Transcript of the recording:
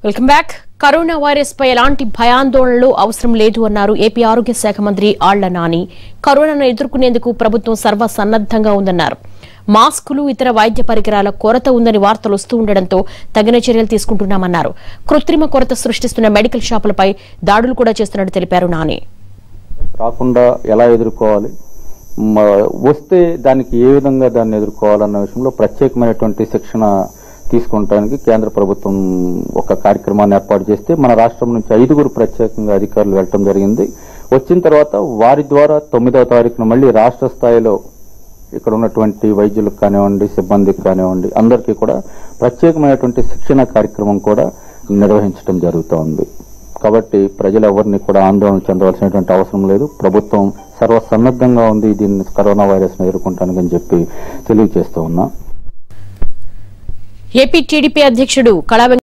welcome back corona virus పై ఎలాంటి భయాందోళనలు అవసరం లేదు అన్నారు ఏపీ ఆరోగ్య శాఖ మంత్రి ఆళ్ల నాని కరోనాను ఎదుర్కొనేందుకు ప్రభుత్వం సర్వసన్నద్దంగా ఉందన్నారు మాస్కులు ఇతర వైద్య పరికరాల కొరత ఉందని వార్తలు వస్తూ ఉండడంతో తగిన చర్యలు తీసుకుంటున్నామన్నారు కృత్రిమ కొరత సృష్టిస్తున్న మెడికల్ షాపులపై దాడులు కూడా చేస్తున్నట్టు తెలిపారు నాని రాకుండా ఎలా ఎదుర్కోవాలి మ- వస్తే దానికి ఏ విధంగా దాన్ని ఎదుర్కోవాలన్న విషయంలో ప్రత్యేకమైనటువంటి శిక్షణ తీసుకుంటానికి కేంద్ర ప్రభుత్వం ఒక కార్యక్రమాన్ని ఏర్పాటు చేస్తే మన రాష్ట్రం నుంచి ఐదుగురు ప్రత్యేకంగా అధికారులు వెళ్ళటం జరిగింది వచ్చిన తర్వాత వారి ద్వారా తొమ్మిదవ తారీఖున మళ్ళీ రాష్ట్ర స్థాయిలో ఇక్కడ ఉన్నటువంటి వైద్యులకు కానివ్వండి సిబ్బందికి కానివ్వండి అందరికీ కూడా ప్రత్యేకమైనటువంటి శిక్షణ కార్యక్రమం కూడా నిర్వహించడం జరుగుతోంది కాబట్టి ప్రజలు ఎవరిని కూడా ఆందోళన చెందవలసినటువంటి అవసరం లేదు ప్రభుత్వం సర్వసన్నద్ధంగా ఉంది దీన్ని కరోనా వైరస్ ను ఎదుర్కొంటానికి అని చెప్పి తెలియజేస్తూ ఉన్నా ఏపీ టీడీపీ అధ్యక్షుడు కళా